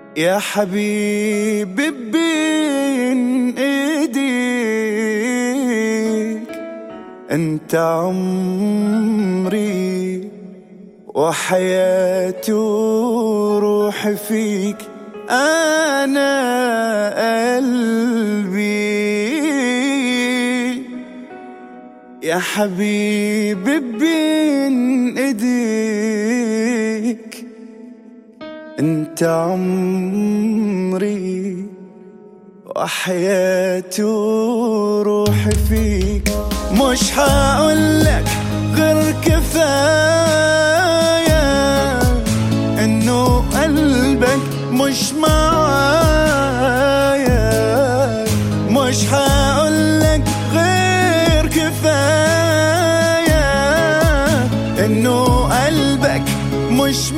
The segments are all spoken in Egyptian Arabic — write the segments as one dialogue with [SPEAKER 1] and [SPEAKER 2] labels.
[SPEAKER 1] يا حبيبي بين ايديك انت عمري وحياتي وروحي فيك انا قلبي يا حبيبي بين ايديك انت عمري وحياتي وروحي فيك مش حقولك غير كفاية انه قلبك مش معايا مش حقولك غير كفاية انه قلبك مش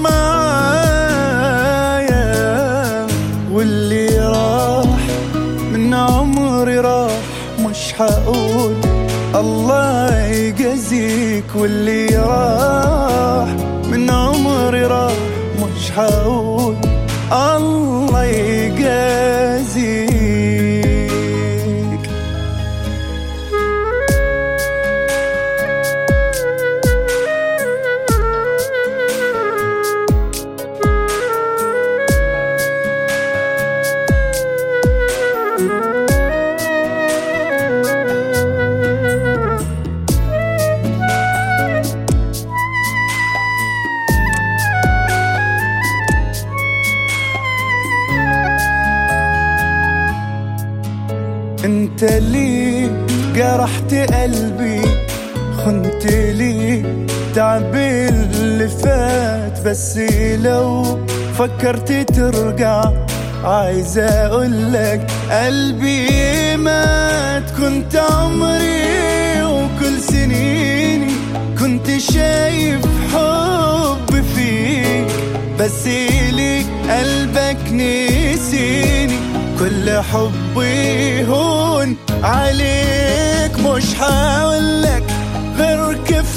[SPEAKER 1] معايا واللي راح من عمري راح مش حقول الله يجازيك واللي راح من عمري راح مش حقول الله يجازيك انت لي جرحت قلبي خنت لي تعب اللي فات بس لو فكرت ترجع عايز اقولك قلبي مات كنت عمري وكل سنيني كنت شايف حب فيك بس لي قلبك نسيني كل حبي هون عليك مش حاولك غير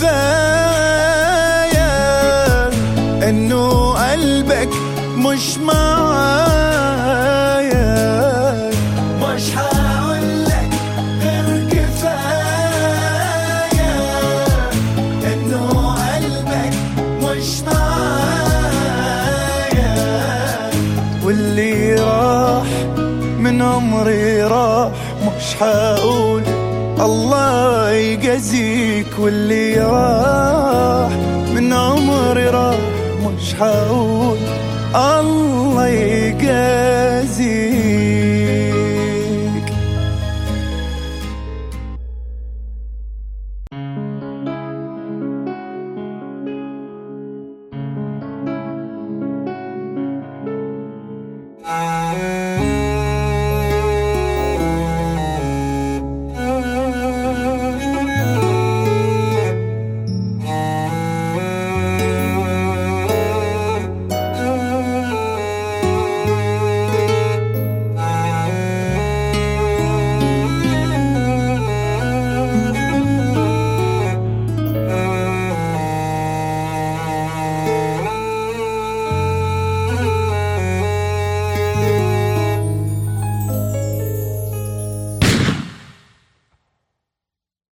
[SPEAKER 1] كفاية انه قلبك مش معايا مش حاولك غير كفاية انه قلبك مش معايا واللي راح من عمري راح مش حقول الله يجازيك واللي راح من عمري راح مش حقول الله يجازيك